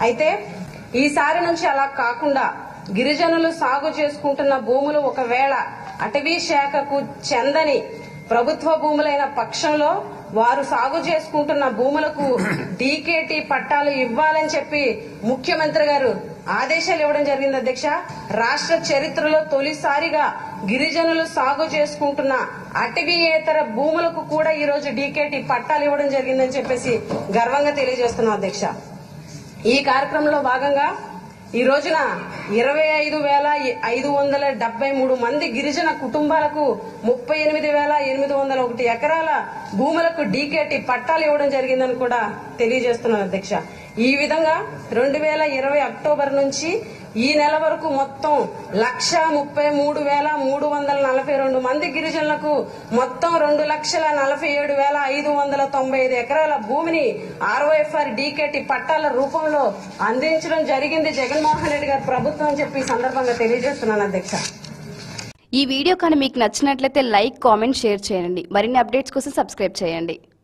అయితే ఈసారి నుంచి అలా కాకుండా గిరిజనులు సాగు చేసుకుంటున్న భూములు ఒకవేళ అటవీ శాఖకు చెందని ప్రభుత్వ భూములైన పక్షంలో వారు సాగు చేసుకుంటున్న భూములకు డీకేటీ పట్టాలు ఇవ్వాలని చెప్పి ముఖ్యమంత్రి గారు ఆదేశాలు ఇవ్వడం జరిగింది అధ్యక్ష రాష్ట్ర చరిత్రలో తొలిసారిగా గిరిజనులు సాగు చేసుకుంటున్న అటవీయేతర భూములకు కూడా ఈ రోజు డీకేటీ పట్టాలు ఇవ్వడం జరిగిందని చెప్పేసి గర్వంగా తెలియజేస్తున్నాం అధ్యక్ష ఈ కార్యక్రమంలో భాగంగా ఈ రోజున ఇరవై ఐదు వేల ఐదు వందల డెబ్బై మూడు మంది గిరిజన కుటుంబాలకు ముప్పై ఎనిమిది వేల ఎనిమిది వందల ఒకటి ఎకరాల భూములకు డీకేటీ పట్టాలు ఇవ్వడం జరిగిందని కూడా తెలియజేస్తున్నాను అధ్యక్ష ఈ విధంగా రెండు వేల ఇరవై అక్టోబర్ నుంచి ఈ నెల వరకు మొత్తం లక్ష ముప్పై మూడు వేల మూడు వందల నలభై రెండు మంది గిరిజనులకు మొత్తం రెండు లక్షల నలభై ఏడు వేల ఐదు వందల తొంభై ఐదు ఎకరాల భూమిని ఆర్ఓఎఫ్ఆర్ డీకేటి పట్టాల రూపంలో అందించడం జరిగింది జగన్మోహన్ రెడ్డి గారి ప్రభుత్వం అని చెప్పి ఈ సందర్భంగా తెలియజేస్తున్నాను అధ్యక్ష ఈ వీడియో కానీ మీకు నచ్చినట్లయితే లైక్ కామెంట్ షేర్ చేయండి మరిన్ని అప్డేట్స్ కోసం సబ్స్క్రైబ్ చేయండి